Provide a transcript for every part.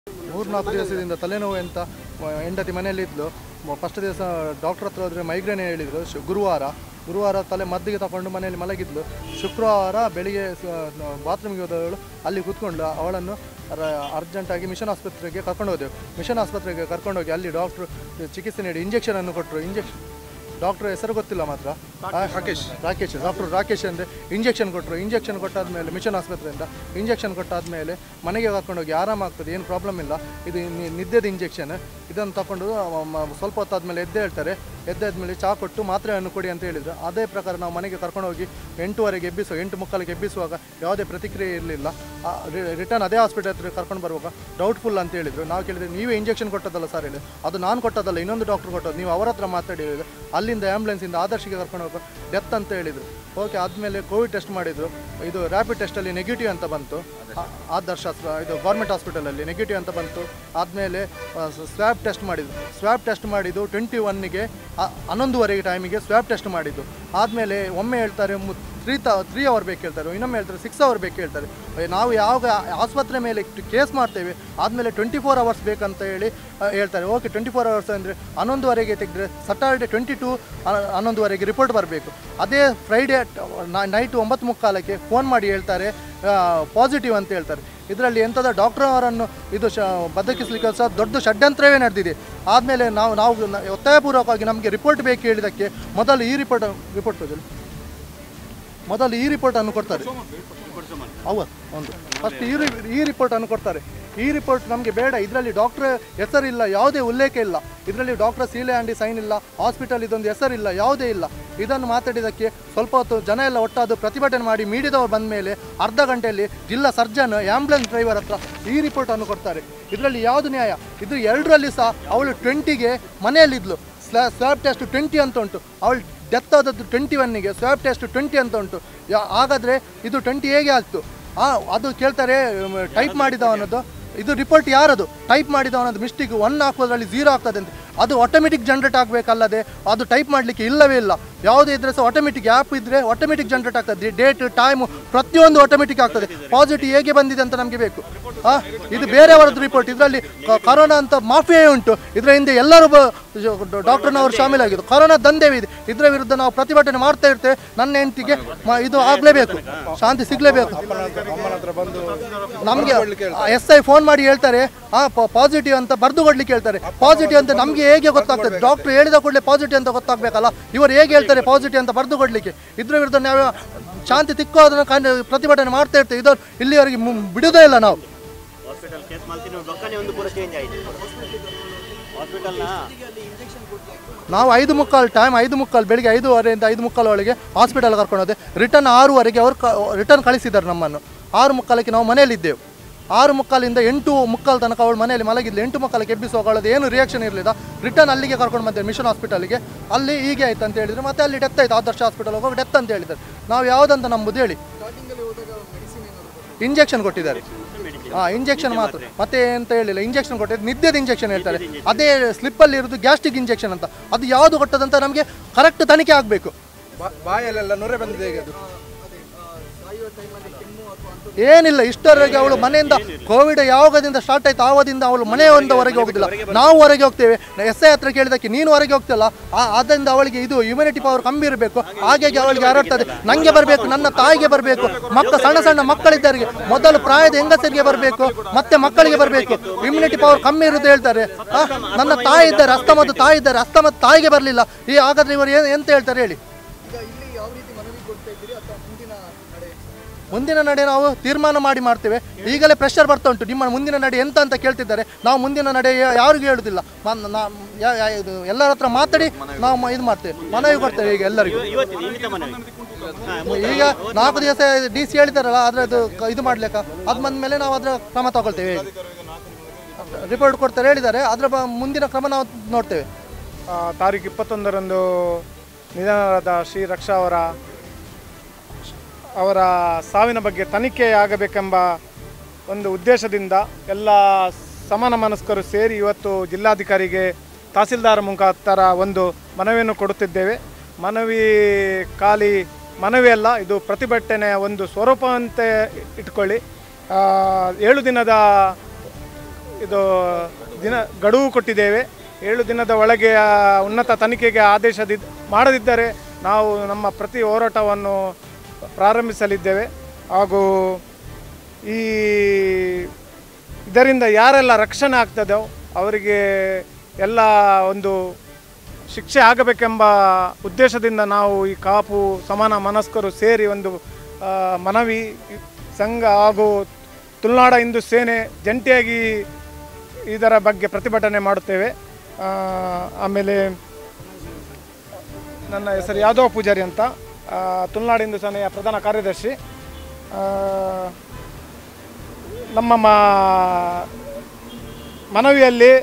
ಮೂರು ನಾಲ್ಕು ದಿವಸದಿಂದ ತಲೆನೋವು ಅಂತ ಮ- ಹೆಂಡತಿ ಮನೆಯಲ್ಲಿದ್ಲು ಫಸ್ಟ್ ದಿವಸ ಡಾಕ್ಟರ್ ಹತ್ರ ಹೋದ್ರೆ ಮೈಗ್ರೇನ್ ಹೇಳಿದ್ರು ಶು- ಗುರುವಾರ ಗುರುವಾರ ತಲೆ ಮದ್ದಿಗೆ ತಗೊಂಡು ಮನೆಯಲ್ಲಿ ಮಲಗಿದ್ಲು ಶುಕ್ರವಾರ ಬೆಳಿಗ್ಗೆ ಬಾತ್ರೂಮ್ಗೆ ಹೋದವಳು ಅಲ್ಲಿ ಕೂತ್ಕೊಂಡು ಅವಳನ್ನು ಅರ್ಜೆಂಟಾಗಿ ಮಿಷನ್ ಆಸ್ಪತ್ರೆಗೆ ಕರ್ಕೊಂಡು ಹೋದೆವು ಮಿಷನ್ ಆಸ್ಪತ್ರೆಗೆ ಕರ್ಕೊಂಡೋಗಿ ಅಲ್ಲಿ ಡಾಕ್ಟ್ರು ಚಿಕಿತ್ಸೆ ನೀಡಿ ಇಂಜೆಕ್ಷನ್ ಅನ್ನು ಕೊಟ್ಟರು ಇಂಜೆಕ್ಷನ್ ಡಾಕ್ಟರ್ ಹೆಸರು ಗೊತ್ತಿಲ್ಲ ಮಾತ್ರ ರಾಕೇಶ್ ರಾಕೇಶ್ ಡಾಕ್ಟರ್ ರಾಕೇಶ್ ಅಂದರೆ ಇಂಜೆಕ್ಷನ್ ಕೊಟ್ಟರು ಇಂಜೆಕ್ಷನ್ ಕೊಟ್ಟಾದ್ಮೇಲೆ ಮಿಷನ್ ಆಸ್ಪತ್ರೆಯಿಂದ ಇಂಜೆಕ್ಷನ್ ಕೊಟ್ಟಾದ್ಮೇಲೆ ಮನೆಗೆ ಕರ್ಕೊಂಡೋಗಿ ಆರಾಮಾಗ್ತದೆ ಏನು ಪ್ರಾಬ್ಲಮ್ ಇಲ್ಲ ಇದು ನಿ- ನಿದ್ದೆದ ಇಂಜೆಕ್ಷನ್ ಇದನ್ನು ತಗೊಂಡು ಮ- ಮ- ಸ್ವಲ್ಪ ಹೊತ್ತಾದ್ಮೇಲೆ ಎದ್ದೆ ಹೇಳ್ತಾರೆ ಎದ್ದಾದ್ಮೇಲೆ ಚಾ ಕೊಟ್ಟು ಮಾತ್ರೆಯನ್ನು ಕೊಡಿ ಅಂತ ಹೇಳಿದ್ರು ಅದೇ ಪ್ರಕಾರ ನಾವು ಮನೆಗೆ ಕರ್ಕೊಂಡೋಗಿ ಎಂಟೂವರೆಗೆ ಎಬ್ಬಿಸುವ ಎಂಟು ಮುಕ್ಕಾಲಿಗೆ ಎಬ್ಬಿಸುವಾಗ ಯಾವುದೇ ಪ್ರತಿಕ್ರಿಯೆ ಇರಲಿಲ್ಲ ರಿಟರ್ನ್ ಅದೇ ಹಾಸ್ಪಿಟಲ್ ಹತ್ರ ಕರ್ಕೊಂಡು ಬರುವಾಗ ಡೌಟ್ಫುಲ್ ಅಂತ ಹೇಳಿದ್ರು ನಾವು ಕೇಳಿದ್ರೆ ನೀವೇ ಇಂಜೆಕ್ಷನ್ ಕೊಟ್ಟದಲ್ಲ ಸರ್ ಹೇಳಿ ಅದು ನಾನು ಕೊಟ್ಟದಲ್ಲ ಇನ್ನೊಂದು ಡಾಕ್ಟರ್ ಕೊಟ್ಟದ್ದು ನೀವು ಅವರ ಹತ್ರ ಮಾತಾಡಿ ಹೇಳಿದ್ರು ಅಲ್ಲಿಂದ ಆ್ಯಂಬುಲೆನ್ಸಿಂದ ಆದರ್ಶಿಗೆ ಕರ್ಕೊಂಡು ಹೋಗೋ ಡೆತ್ ಅಂತ ಹೇಳಿದರು ಓಕೆ ಆದಮೇಲೆ ಕೋವಿಡ್ ಟೆಸ್ಟ್ ಮಾಡಿದರು ಇದು ರ್ಯಾಪಿಡ್ ಟೆಸ್ಟಲ್ಲಿ ನೆಗೆಟಿವ್ ಅಂತ ಬಂತು ಆ- ಆದರ್ಶ ಆಸ್ಪ- ಇದು ಗೌರ್ಮೆಂಟ್ ಹಾಸ್ಪಿಟಲಲ್ಲಿ ನೆಗೆಟಿವ್ ಅಂತ ಬಂತು ಆದಮೇಲೆ ಸ್ವ್ಯಾಬ್ ಟೆಸ್ಟ್ ಮಾಡಿದ್ದು ಸ್ವ್ಯಾಬ್ ಟೆಸ್ಟ್ ಮಾಡಿದ್ದು ಟ್ವೆಂಟಿ ಒನ್ನಿಗೆ ಹನ್ನೊಂದುವರೆಗೆ ಟೈಮಿಗೆ ಸ್ವ್ಯಾಬ್ ಟೆಸ್ಟ್ ಮಾಡಿದ್ದು ಆದಮೇಲೆ ಒಮ್ಮೆ ಹೇಳ್ತಾರೆ ತ್ರೀ ತ ತ್ರೀ ಅವರ್ ಬೇಕು ಹೇಳ್ತಾರೆ ಇನ್ನೊಮ್ಮೆ ಹೇಳ್ತಾರೆ ಸಿಕ್ಸ್ ಅವರ್ ಬೇಕು ಹೇಳ್ತಾರೆ ಏ, ನಾವು ಯಾವಾಗ ಆಸ್ಪತ್ರೆ ಮೇಲೆ ಕೇಸ್ ಮಾಡ್ತೇವೆ ಆದಮೇಲೆ ಟ್ವೆಂಟಿ ಫೋರ್ ಅವರ್ಸ್ ಬೇಕಂತ ಹೇಳಿ ಆ, ಹೇಳ್ತಾರೆ ಓಕೆ ಟ್ವೆಂಟಿ ಫೋರ್ ಅವರ್ಸ್ ಅಂದರೆ ಹನ್ನೊಂದುವರೆಗೆ ತೆಗೆದ್ರೆ ಸಟರ್ಡೆ ಟ್ವೆಂಟಿ ಟು ಹನ್ನೊಂದುವರೆಗೆ ರಿಪೋರ್ಟ್ ಬರಬೇಕು ಅದೇ ಫ್ರೈಡೇ ನೈಟ್ ಒಂಬತ್ತು ಮುಕ್ಕಾಲಕ್ಕೆ ಫೋನ್ ಮಾಡಿ ಹೇಳ್ತಾರೆ ಪಾಸಿಟಿವ್ ಅಂತ ಹೇಳ್ತಾರೆ ಇದರಲ್ಲಿ ಎಂಥದ ಡಾಕ್ಟರ್ ಅವರನ್ನು ಇದು ಶ ಬದುಕಿಸಲಿಕ್ಕೆ ಸಹ ದೊಡ್ಡ ಷಡ್ಯಂತ್ರವೇ ನಡೆದಿದೆ ಆದಮೇಲೆ ನಾವು ನಾವು ನ- ಒತ್ತಾಯಪೂರ್ವಕವಾಗಿ ನಮಗೆ ರಿಪೋರ್ಟ್ ಬೇಕು ಹೇಳಿದ್ದಕ್ಕೆ ಮೊದಲು ಈ ರಿಪೋರ್ಟ್ ರಿಪೋರ್ಟ್ ತೋಜಲು ಮೊದಲು ಈ ರಿಪೋರ್ಟನ್ನು ಕೊಡ್ತಾರೆ ಹೌದು ಒಂದು ಫಸ್ಟ್ ಈ ರಿ- ಈ ರಿಪೋರ್ಟನ್ನು ಕೊಡ್ತಾರೆ ಈ ರಿಪೋರ್ಟ್ ನಮಗೆ ಬೇಡ ಇದರಲ್ಲಿ ಡಾಕ್ಟರ್ ಹೆಸರಿಲ್ಲ ಯಾವುದೇ ಉಲ್ಲೇಖ ಇಲ್ಲ ಇದರಲ್ಲಿ ಡಾಕ್ಟರ್ ಸೀಲೆ ಆಂಡಿ ಸೈನ್ ಇಲ್ಲ ಹಾಸ್ಪಿಟಲ್ ಇದೊಂದು ಹೆಸರಿಲ್ಲ ಯಾವುದೇ ಇಲ್ಲ ಇದನ್ನು ಮಾತಾಡಿದ್ದಕ್ಕೆ ಸ್ವಲ್ಪ ಹೊತ್ತು ಜನ ಎಲ್ಲ ಒಟ್ಟಾದು ಪ್ರತಿಭಟನೆ ಮಾಡಿ ಮೀಡಿಯಾದವರು ಬಂದ ಮೇಲೆ ಅರ್ಧ ಗಂಟೆಯಲ್ಲಿ ಜಿಲ್ಲಾ ಸರ್ಜನ್ ಆ್ಯಂಬುಲೆನ್ಸ್ ಡ್ರೈವರ್ ಹತ್ರ ಈ ರಿಪೋರ್ಟನ್ನು ಕೊಡ್ತಾರೆ ಇದರಲ್ಲಿ ಯಾವುದು ನ್ಯಾಯ ಇದು ಎರಡರಲ್ಲಿ ಸಹ ಅವಳು ಟ್ವೆಂಟಿಗೆ ಮನೆಯಲ್ಲಿದ್ಲು ಸ್ಲಾ ಸ್ವ್ಯಾಬ್ ಟೆಸ್ಟ್ ಟ್ವೆಂಟಿ ಅಂತ ಉಂಟು ಅವಳು ಡೆತ್ ಆದದ್ದು ಟ್ವೆಂಟಿ ಒನ್ನಿಗೆ ಸ್ವ್ಯಾಬ್ ಟೆಸ್ಟ್ ಟ್ವೆಂಟಿ ಅಂತ ಉಂಟು ಯಾ- ಹಾಗಾದ್ರೆ ಇದು ಟ್ವೆಂಟಿ ಹೇಗೆ ಆಗ್ತು ಆ ಅದು ಕೇಳ್ತಾರೆ ಟೈಪ್ ಮಾಡಿದವನದ್ದು ಇದು ರಿಪೋರ್ಟ್ ಯಾರದು ಟೈಪ್ ಮಾಡಿದವನದ್ದು ಮಿಸ್ಟೇಕ್ ಒನ್ ಹಾಕೋದ್ರಲ್ಲಿ ಝೀರೋ ಆಗ್ತದೆ ಅಂತ ಅದು ಆಟೋಮೆಟಿಕ್ ಜನ್ರೇಟ್ ಆಗಬೇಕಲ್ಲದೆ ಅದು ಟೈಪ್ ಮಾಡಲಿಕ್ಕೆ ಇಲ್ಲವೇ ಇಲ್ಲ ಯಾವುದೇ ಇದ್ರೆ ಸಹ ಆಟೋಮೆಟಿಕ್ ಆ್ಯಪ್ ಇದ್ದರೆ ಆಟೋಮೆಟಿಕ್ ಜನ್ರೇಟ್ ಆಗ್ತದೆ ಡೇಟ್ ಟೈಮು ಪ್ರತಿಯೊಂದು ಆಟೋಮೆಟಿಕ್ ಆಗ್ತದೆ ಪಾಸಿಟಿವ್ ಹೇಗೆ ಬಂದಿದೆ ಅಂತ ನಮಗೆ ಬೇಕು ಆ, ಇದು ಬೇರೆಯವರದ್ದು ರಿಪೋರ್ಟ್ ಇದರಲ್ಲಿ ಕರೋನಾ ಅಂತ ಮಾಫಿಯೇ ಉಂಟು ಇದರ ಹಿಂದೆ ಎಲ್ಲರೂ ಡಾಕ್ಟರ್ನವರು ಶಾಮೀಲಾಗಿದ್ದು ಕರೋನಾ ದಂಧೆ ಇದೆ ಇದರ ವಿರುದ್ಧ ನಾವು ಪ್ರತಿಭಟನೆ ಮಾಡ್ತಾ ಇರ್ತೇವೆ ನನ್ನ ಹೆಂಡತಿಗೆ ಇದು ಆಗಲೇಬೇಕು ಶಾಂತಿ ಸಿಗಲೇಬೇಕು ನಮಗೆ ಎಸ್ ಐ ಫೋನ್ ಮಾಡಿ ಹೇಳ್ತಾರೆ ಆ ಪಾಸಿಟಿವ್ ಅಂತ ಬರೆದು ಕೊಡ್ಲಿಕ್ಕೆ ಹೇಳ್ತಾರೆ ಪಾಸಿಟಿವ್ ಅಂತ ನಮಗೆ ಹೇಗೆ ಗೊತ್ತಾಗ್ತದೆ ಡಾಕ್ಟರ್ ಹೇಳಿದ ಕೂಡಲೇ ಪಾಸಿಟಿವ್ ಅಂತ ಗೊತ್ತಾಗಬೇಕಲ್ಲ ಇವರು ಹೇಗೆ ಹೇಳ್ತಾರೆ ಪಾಸಿಟಿವ್ ಅಂತ ಬರೆದು ಕೊಡ್ಲಿಕ್ಕೆ ಇದ್ರ ವಿರುದ್ಧ ನಾವು ಶಾಂತಿ ತಿಕ್ಕೋದನ್ನ ಕಂಡು ಪ್ರತಿಭಟನೆ ಮಾಡ್ತಾ ಇರ್ತೇವೆ ಇದು ಇಲ್ಲಿವರೆಗೆ ಮು- ಬಿಡುವುದೇ ಇಲ್ಲ ನಾವು ಹಾಸ್ಪಿಟಲ್ ಕೇಸ್ ಮಾಡ್ತೀನಿ ರೊಕ್ಕನೇ ಒಂದು ಕೂಡ ಚೇಂಜ್ ಆಯಿತು ಹಾಸ್ಪಿಟಲ್ನ ನಾವು ಐದು ಮುಕ್ಕಾಲು ಟೈಮ್ ಐದು ಮುಕ್ಕಾಲು ಬೆಳಿಗ್ಗೆ ಐದೂವರೆಯಿಂದ ಐದು ಮುಕ್ಕಾಲು ಒಳಗೆ ಹಾಸ್ಪಿಟಲ್ ಕರ್ಕೊಂಡು ಹೋದೆ ರಿಟರ್ನ್ ಆರೂವರೆಗೆ ಅವರು ಕ ರಿಟರ್ನ್ ಕಳಿಸಿದ್ದಾರೆ ನಮ್ಮನ್ನು ಆರು ಮುಕ್ಕಾಲಕ್ಕೆ ನಾವು ಮನೆಯಲ್ಲಿದ್ದೆವು ಆರು ಮುಕ್ಕಾಲಿಂದ ಎಂಟು ಮುಕ್ಕಾಲು ತನಕ ಅವಳು ಮನೆಯಲ್ಲಿ ಮಲಗಿದ್ಲು ಎಂಟು ಮುಕ್ಕಾಲಕ್ಕೆ ಎಬ್ಬಿಸುವಾಗ ಅವಳದ್ದು ಏನು ರಿಯಾಕ್ಷನ್ ಇರಲಿಲ್ಲ ರಿಟರ್ನ್ ಅಲ್ಲಿಗೆ ಕರ್ಕೊಂಡು ಬಂದೆ ಮಿಷನ್ ಹಾಸ್ಪಿಟಲ್ಗೆ ಅಲ್ಲಿ ಹೀಗೆ ಆಯ್ತು ಅಂತ ಹೇಳಿದ್ರು ಮತ್ತೆ ಅಲ್ಲಿ ಡೆತ್ ಆಯ್ತು ಆದರ್ಶ ಹಾಸ್ಪಿಟಲ್ ಹೋಗುವಾಗ ಡೆತ್ ಅಂತ ಹೇಳಿದ್ದಾರೆ ನಾವು ಯಾವುದಂತ ನಂಬುದು ಹೇಳಿ ಇಂಜೆಕ್ಷನ್ ಕೊಟ್ಟಿದ್ದಾರೆ ಹಾಂ ಇಂಜೆಕ್ಷನ್ ಮಾತ್ರ ಮತ್ತೆ ಅಂತ ಹೇಳಿಲ್ಲ ಇಂಜೆಕ್ಷನ್ ಕೊಟ್ಟಿದ್ದು ನಿದ್ದೆದ ಇಂಜೆಕ್ಷನ್ ಹೇಳ್ತಾರೆ ಅದೇ ಸ್ಲಿಪ್ಪಲ್ಲಿ ಇರೋದು ಗ್ಯಾಸ್ಟ್ರಿಕ್ ಇಂಜೆಕ್ಷನ್ ಅಂತ ಅದು ಯಾವುದು ಕೊಟ್ಟದಂತ ನಮಗೆ ಕರೆಕ್ಟ್ ತನಿಖೆ ಆಗಬೇಕು ಬಾಯಲ್ಲೆಲ್ಲ ನೊರೆ ಬಂದಿದೆ ಈಗ ಅದು ಏನಿಲ್ಲ ಇಷ್ಟರವರೆಗೆ ಅವಳು ಮನೆಯಿಂದ ಕೋವಿಡ್ ಯಾವಾಗದಿಂದ ಸ್ಟಾರ್ಟ್ ಆಯ್ತು ಆವದಿಂದ ಅವಳು ಮನೆಯಿಂದ ಹೊರಗೆ ಹೋಗುದಿಲ್ಲ ನಾವು ಹೊರಗೆ ಹೋಗ್ತೇವೆ ಎಸ್ ಐ ಹತ್ರ ಕೇಳಿದಕ್ಕೆ ನೀನು ಹೊರಗೆ ಹೋಗ್ತಿಲ್ಲ ಆ- ಅದರಿಂದ ಅವಳಿಗೆ ಇದು ಇಮ್ಯುನಿಟಿ ಪವರ್ ಕಮ್ಮಿ ಇರಬೇಕು ಹಾಗಾಗಿ ಅವಳಿಗೆ ಹರಡ್ತದೆ ನಂಗೆ ಬರಬೇಕು ನನ್ನ ತಾಯಿಗೆ ಬರಬೇಕು ಮಕ್ಕ ಸಣ್ಣ ಸಣ್ಣ ಮಕ್ಕಳಿದ್ದವರಿಗೆ ಮೊದಲು ಪ್ರಾಯದ ಹೆಂಗಸರಿಗೆ ಬರಬೇಕು ಮತ್ತೆ ಮಕ್ಕಳಿಗೆ ಬರಬೇಕು ಇಮ್ಯುನಿಟಿ ಪವರ್ ಕಮ್ಮಿ ಇರುತ್ತೆ ಹೇಳ್ತಾರೆ ಆ, ನನ್ನ ತಾಯಿ ಇದ್ದಾರೆ ಅಸ್ತಮದ್ದು ತಾಯಿ ಇದ್ದಾರೆ ಅಸ್ತಮದ್ದು ತಾಯಿಗೆ ಬರಲಿಲ್ಲ ಈ ಹಾಗಾದ್ರೆ ಇವರು ಏನು ಎಂತ ಹೇಳ್ತಾರೆ ಹೇಳಿ ಮುಂದಿನ ನಡೆ ನಾವು ತೀರ್ಮಾನ ಮಾಡಿ ಮಾಡ್ತೇವೆ ಈಗಲೇ ಪ್ರೆಷರ್ ಬರ್ತಾ ಉಂಟು ನಿಮ್ಮ ಮುಂದಿನ ನಡೆ ಎಂತ ಅಂತ ಕೇಳ್ತಿದ್ದಾರೆ ನಾವು ಮುಂದಿನ ನಡೆ ಯಾ- ಯಾರಿಗೂ ಹೇಳುದಿಲ್ಲ ಮನ್- ನಾ- ಯಾ- ಯಾ- ಇದು ಎಲ್ಲರ ಹತ್ರ ಮಾತಾಡಿ ನಾವು ಮ- ಇದು ಮಾಡ್ತೇವೆ ಮನವಿ ಕೊಡ್ತೇವೆ ಈಗ ಎಲ್ಲರಿಗೂ ಇವತ್ತಿನ ಇಂಗಿತ ಮನವಿ ಈಗ ನಾಲ್ಕು ದಿವಸ ಡಿ ಸಿ ಹೇಳಿದಾರಲ್ಲ ಅದ್ರದ್ದು ಕ- ಇದು ಮಾಡ್ಲಿಕ್ಕ ಅದು ಬಂದ್ಮೇಲೆ ನಾವು ಅದರ ಕ್ರಮ ತಗೊಳ್ತೇವೆ ರಿಪೋರ್ಟ್ ಕೊಡ್ತಾರೆ ಹೇಳಿದ್ದಾರೆ ಅದರ ಬ- ಮುಂದಿನ ಕ್ರಮ ನಾವು ನೋಡ್ತೇವೆ ಆ, ತಾರೀಕು ಇಪ್ಪತ್ತೊಂದರಂದು ನಿಧನರಾದ ಶ್ರೀ ರಕ್ಷಾ ಅವರ ಅವರ ಸಾವಿನ ಬಗ್ಗೆ ತನಿಖೆ ಆಗಬೇಕೆಂಬ ಒಂದು ಉದ್ದೇಶದಿಂದ ಎಲ್ಲ ಸಮಾನ ಮನಸ್ಕರು ಸೇರಿ ಇವತ್ತು ಜಿಲ್ಲಾಧಿಕಾರಿಗೆ ತಹಸೀಲ್ದಾರ್ ಮುಖಾಂತರ ಒಂದು ಮನವಿಯನ್ನು ಕೊಡುತ್ತಿದ್ದೇವೆ ಮನವಿ ಖಾಲಿ ಮನವಿ ಅಲ್ಲ ಇದು ಪ್ರತಿಭಟನೆಯ ಒಂದು ಸ್ವರೂಪ ಅಂತ ಇಟ್ಕೊಳ್ಳಿ ಆ, ಏಳು ದಿನದ ಇದು ದಿನ ಗಡುವು ಕೊಟ್ಟಿದ್ದೇವೆ ಏಳು ದಿನದ ಒಳಗೆ ಆ ಉನ್ನತ ತನಿಖೆಗೆ ಆದೇಶದಿ ಮಾಡದಿದ್ದರೆ ನಾವು ನಮ್ಮ ಪ್ರತಿ ಹೋರಾಟವನ್ನು ಪ್ರಾರಂಭಿಸಲಿದ್ದೇವೆ ಹಾಗೂ ಈ ಇದರಿಂದ ಯಾರೆಲ್ಲ ರಕ್ಷಣೆ ಆಗ್ತದೋ ಅವರಿಗೆ ಎಲ್ಲ ಒಂದು ಶಿಕ್ಷೆ ಆಗಬೇಕೆಂಬ ಉದ್ದೇಶದಿಂದ ನಾವು ಈ ಕಾಪು ಸಮಾನ ಮನಸ್ಕರು ಸೇರಿ ಒಂದು ಆ, ಮನವಿ ಸಂಘ ಹಾಗೂ ತುಳುನಾಡ ಹಿಂದೂ ಸೇನೆ ಜಂಟಿಯಾಗಿ ಇದರ ಬಗ್ಗೆ ಪ್ರತಿಭಟನೆ ಮಾಡುತ್ತೇವೆ ಆ, ಆಮೇಲೆ ನನ್ನ ಹೆಸರು ಯಾದವ ಪೂಜಾರಿ ಅಂತ ಆ, ತುಳುನಾಡ ಹಿಂದೂ ಸೇನೆಯ ಪ್ರಧಾನ ಕಾರ್ಯದರ್ಶಿ ಆ, ನಮ್ಮ ಮ ಮನವಿಯಲ್ಲಿ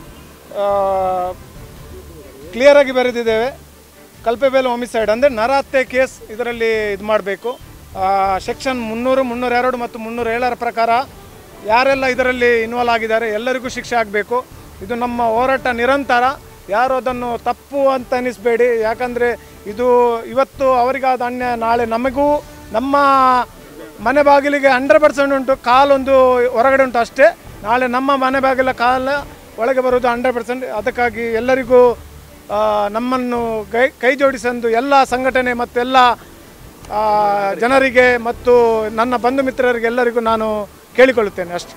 ಕ್ಲಿಯರಾಗಿ ಬರೆದಿದ್ದೇವೆ ಕಲ್ಪೆಬೇಲು ಹೊಮಿಸೈಡ್ ಅಂದರೆ ನರಹತ್ಯೆ ಕೇಸ್ ಇದರಲ್ಲಿ ಇದು ಮಾಡಬೇಕು ಸೆಕ್ಷನ್ ಮುನ್ನೂರು ಮುನ್ನೂರ ಎರಡು ಮತ್ತು ಮುನ್ನೂರ ಏಳರ ಪ್ರಕಾರ ಯಾರೆಲ್ಲ ಇದರಲ್ಲಿ ಇನ್ವಾಲ್ವ್ ಆಗಿದ್ದಾರೆ ಎಲ್ಲರಿಗೂ ಶಿಕ್ಷೆ ಆಗಬೇಕು ಇದು ನಮ್ಮ ಹೋರಾಟ ನಿರಂತರ ಯಾರು ಅದನ್ನು ತಪ್ಪು ಅಂತ ಅನಿಸ್ಬೇಡಿ ಯಾಕಂದರೆ ಇದು ಇವತ್ತು ಅವರಿಗಾದ ಅನ್ಯಾಯ ನಾಳೆ ನಮಗೂ ನಮ್ಮ ಮನೆ ಬಾಗಿಲಿಗೆ ಹಂಡ್ರೆಡ್ ಪರ್ಸೆಂಟ್ ಉಂಟು ಕಾಲೊಂದು ಹೊರಗಡೆ ಉಂಟು ಅಷ್ಟೇ ನಾಳೆ ನಮ್ಮ ಮನೆ ಬಾಗಿಲ ಕಾಲ ಒಳಗೆ ಬರೋದು ಹಂಡ್ರೆಡ್ ಪರ್ಸೆಂಟ್ ಅದಕ್ಕಾಗಿ ಎಲ್ಲರಿಗೂ ಆ, ನಮ್ಮನ್ನು ಕೈ ಕೈ ಜೋಡಿಸಂದು ಎಲ್ಲ ಸಂಘಟನೆ ಮತ್ತು ಎಲ್ಲ ಆ, ಜನರಿಗೆ ಮತ್ತು ನನ್ನ ಬಂಧು ಮಿತ್ರರಿಗೆ ಎಲ್ಲರಿಗೂ ನಾನು ಕೇಳಿಕೊಳ್ಳುತ್ತೇನೆ ಅಷ್ಟೇ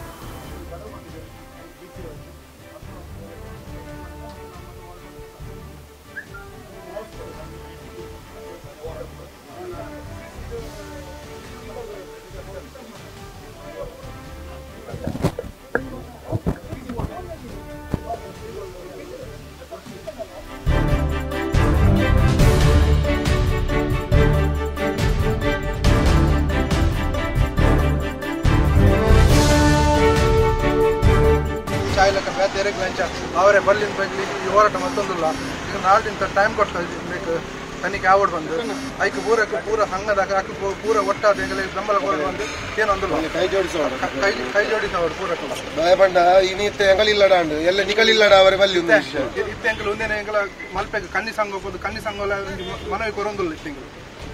ಚಾಯ್ಲಕ ಬೇರೆ ವೆಂಚ ಅವರೇ ಬರ್ಲಿನ ಬಗ್ಲಿ ಈ ಹೋರಾಟ ಮತ್ತೊಂದಿಲ್ಲ ಈಗ ನಾಳಿಂದ ಟೈಮ್ ಕೊಟ್ಟು ಬೇಕು ತನಿಖೆ ಆವಡ್ ಬಂದು ಐಕ್ ಪೂರಕ್ಕೆ ಪೂರ ಸಂಘದಾಗ ಆಕ ಪೂರ ಒಟ್ಟಾದ ಹೆಂಗಲೇ ಬೆಂಬಲ ಕೊಡೋದು ಒಂದು ಏನೊಂದಿಲ್ಲ ಕೈ ಜೋಡಿಸೋಣ ಕೈ ಕೈ ಜೋಡಿಸವರು ಪೂರಕ್ಕೆ ಭಯಪಂಡ ಇನಿತ್ತ ಎಂಗಳಿಲ್ಲಡ ಅಂಡು ಎಲ್ಲ ನಿಗಳಿಲ್ಲಡ ಅವರ ಬಲ್ಲಿ ಒಂದು ವಿಷಯ ಇತ್ತೆಂಕಲು ಒಂದೇನೆ ಎಂಕಲ ಮಲ್ಪೆಗೆ ಕಣ್ಣಿ ಸಂಘ ಹೋಗೋದು ಕಣ್ಣಿ ಸಂಘ ಮನವಿ ಕೊರೊಂದಿಲ್ಲ ಇತ್ತೆಂಕಲು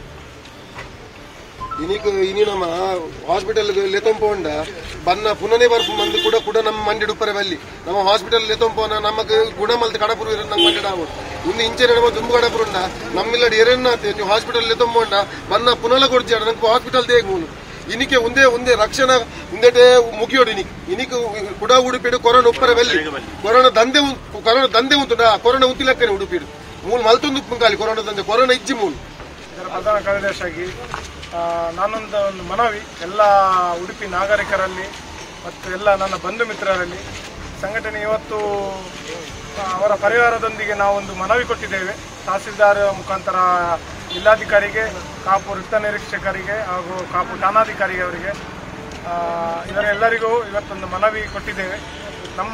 ಇನಿಕ್ ಇನಿ ನಮ್ಮ ಹಾಸ್ಪಿಟಲ್ ಲೆತೊಂಪೋಂಡ ಬನ್ನ ಪುನನೆ ಬರ್ಪು ಮಂದು ಕೂಡ ಕೂಡ ನಮ್ಮ ಮಂಡಿ ಉಪ್ಪರೆ ಬಲ್ಲಿ ನಮ್ಮ ಹಾಸ್ಪಿಟಲ್ ಲೆತೊಂಪೋನ ನಮಕ್ ಗುಣ ಮಲ್ತ ಕಡಪುರು ಇರೋ ನಂಗೆ ಮಂಡಿ ಆಗೋದು ಇನ್ನು ಇಂಚೆ ನಡುವ ದುಂಬು ಕಡಪುರುಂಡ ನಮ್ಮಿಲ್ಲಡಿ ಎರೆನ್ನಾತೆ ನೀವು ಹಾಸ್ಪಿಟಲ್ ಲೆತೊಂಪೋಂಡ ಬನ್ನ ಪುನಲ ಕೊಡ್ಜಾಡ ನಂಗೆ ಹಾಸ್ಪಿಟಲ್ ದೇಗ್ ಮೂಲು ಇನಿಕೆ ಒಂದೇ ಒಂದೇ ರಕ್ಷಣಾ ಒಂದೇಟೆ ಮುಗಿಯೋಡು ಇನಿಕ್ ಇನಿಕ್ ಕುಡ ಉಡುಪಿಡು ಕೊರೋನಾ ಉಪ್ಪರೆ ಬಲ್ಲಿ ಕೊರೋನಾ ದಂಧೆ ಉಂ- ಕೊರೋನಾ ದಂಧೆ ಉಂಟು ಕೊರೋನಾ ಉಂತಿಲಕ್ಕನೆ ಉಡುಪಿಡು ಮೂಲ ಮಲ್ತೊಂದು ಉಪ್ಪು ಕೊರೋನಾ ದಂಧೆ ಕೊರೋನಾ ಇಜ್ಜಿ ಮೂಲು ಇದರ ಪ್ರಧಾನ ಕಾರ್ಯದರ್ಶಿಯಾಗಿ ಆ, ನಾನೊಂದು ಒಂದು ಮನವಿ ಎಲ್ಲ ಉಡುಪಿ ನಾಗರಿಕರಲ್ಲಿ ಮತ್ತು ಎಲ್ಲ ನನ್ನ ಬಂಧು ಮಿತ್ರರಲ್ಲಿ ಸಂಘಟನೆ ಇವತ್ತು ಆ, ಅವರ ಪರಿವಾರದೊಂದಿಗೆ ನಾವೊಂದು ಮನವಿ ಕೊಟ್ಟಿದ್ದೇವೆ ತಹಸೀಲ್ದಾರ್ ಮುಖಾಂತರ ಜಿಲ್ಲಾಧಿಕಾರಿಗೆ ಕಾಪು ವೃತ್ತ ನಿರೀಕ್ಷಕರಿಗೆ ಹಾಗೂ ಕಾಪು ಠಾಣಾಧಿಕಾರಿಗೆ ಅವರಿಗೆ ಆ, ಇವರೆಲ್ಲರಿಗೂ ಇವತ್ತೊಂದು ಮನವಿ ಕೊಟ್ಟಿದ್ದೇವೆ ನಮ್ಮ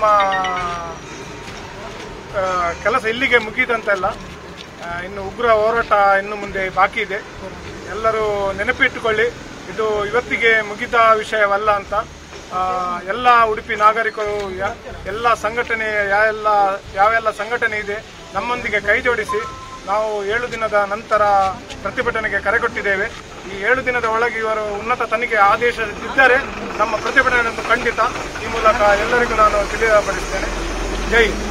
ಆ, ಕೆಲಸ ಇಲ್ಲಿಗೆ ಮುಗಿದಂತಲ್ಲ ಆ, ಇನ್ನು ಉಗ್ರ ಹೋರಾಟ ಇನ್ನು ಮುಂದೆ ಬಾಕಿ ಇದೆ ಎಲ್ಲರೂ ನೆನಪಿಟ್ಟುಕೊಳ್ಳಿ ಇದು ಇವತ್ತಿಗೆ ಮುಗಿದ ವಿಷಯವಲ್ಲ ಅಂತ ಆ, ಎಲ್ಲ ಉಡುಪಿ ನಾಗರಿಕರು ಯ- ಎಲ್ಲ ಸಂಘಟನೆ ಯಾವೆಲ್ಲ ಯಾವೆಲ್ಲ ಸಂಘಟನೆ ಇದೆ ನಮ್ಮೊಂದಿಗೆ ಕೈ ಜೋಡಿಸಿ ನಾವು ಏಳು ದಿನದ ನಂತರ ಪ್ರತಿಭಟನೆಗೆ ಕರೆ ಕೊಟ್ಟಿದ್ದೇವೆ ಈ ಏಳು ದಿನದ ಒಳಗೆ ಇವರು ಉನ್ನತ ತನಿಖೆ ಆದೇಶದಿದ್ದರೆ ನಮ್ಮ ಪ್ರತಿಭಟನೆಯನ್ನು ಖಂಡಿತ ಈ ಮೂಲಕ ಎಲ್ಲರಿಗೂ ನಾನು ತಿಳಿಯಪಡಿಸ್ತೇನೆ ಜೈ ಹಿಂದ್.